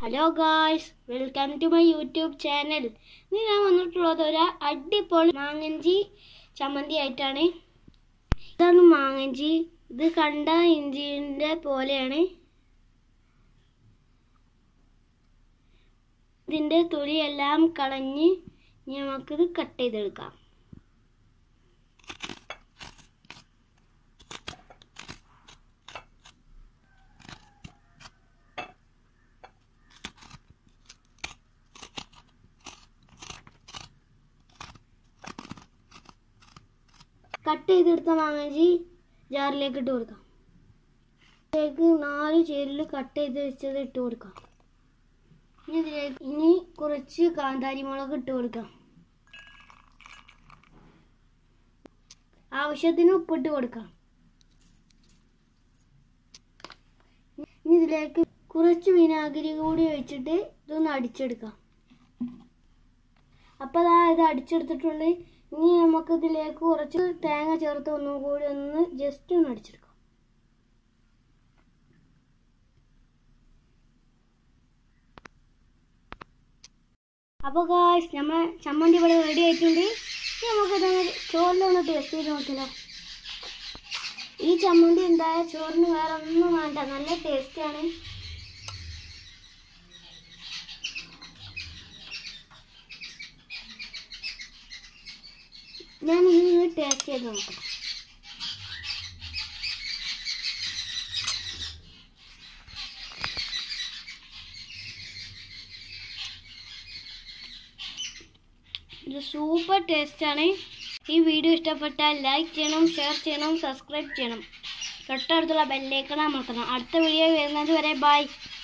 hello guys welcome to my YouTube channel ഇന്ന് ഞാൻ വന്നിട്ടുള്ളത് ഒരു അടിപൊളി മാങ്ങഞ്ചി ചമ്മന്തി ആയിട്ടാണ് ഇതാണ് മാങ്ങഞ്ചി ഇത് കണ്ട ഇഞ്ചിൻ്റെ പോലെയാണ് ഇതിൻ്റെ തൊലിയെല്ലാം കളഞ്ഞ് ഇനി നമുക്കിത് കട്ട് ചെയ്തെടുക്കാം കട്ട് ചെയ്തെടുത്ത മാങ്ങാഞ്ചി ജാറിലേക്ക് ഇട്ട് കൊടുക്കാം ഇതിലേക്ക് നാല് ചേരിൽ കട്ട് ചെയ്ത് വെച്ചത് ഇട്ട് കൊടുക്കാം ഇനി ഇതിലേക്ക് ഇനി കുറച്ച് കാന്താരി മുളക് ഇട്ട് കൊടുക്കാം ആവശ്യത്തിന് ഉപ്പിട്ട് കൊടുക്കാം ഇനി ഇതിലേക്ക് കുറച്ച് വിനാഗിരി കൂടി ഒഴിച്ചിട്ട് ഇതൊന്ന് അടിച്ചെടുക്കാം അപ്പോൾ അതാ ഇത് അടിച്ചെടുത്തിട്ടുണ്ട് ഇനി നമുക്ക് ഇതിലേക്ക് കുറച്ച് തേങ്ങ ചേർത്ത് ഒന്നും കൂടി ഒന്ന് ജസ്റ്റ് ഒന്ന് അടിച്ചെടുക്കാം അപ്പോൾ ഗായ്സ് നമ്മൾ ചമ്മന്തി ഇവിടെ റെഡി ആയിട്ടുണ്ട് ഇനി നമുക്ക് ഇതൊന്ന് ചോറിലൊന്ന് ടേസ്റ്റ് ചെയ്ത് നോക്കില്ലോ ഈ ചമ്മന്തി ഉണ്ടായ ചോറിന് വേറെ ഒന്നും വേണ്ട നല്ല ടേസ്റ്റാണ് ഞാൻ ഇനി ടേസ്റ്റ് ചെയ്ത് നോക്കാം ഇത് സൂപ്പർ ടേസ്റ്റാണ് ഈ വീഡിയോ ഇഷ്ടപ്പെട്ടാൽ ലൈക്ക് ചെയ്യണം ഷെയർ ചെയ്യണം സബ്സ്ക്രൈബ് ചെയ്യണം തൊട്ടടുത്തുള്ള ബെല്ലേക്കണം അമർത്തണം അടുത്ത വീഡിയോ വരുന്നത് വരെ ബൈ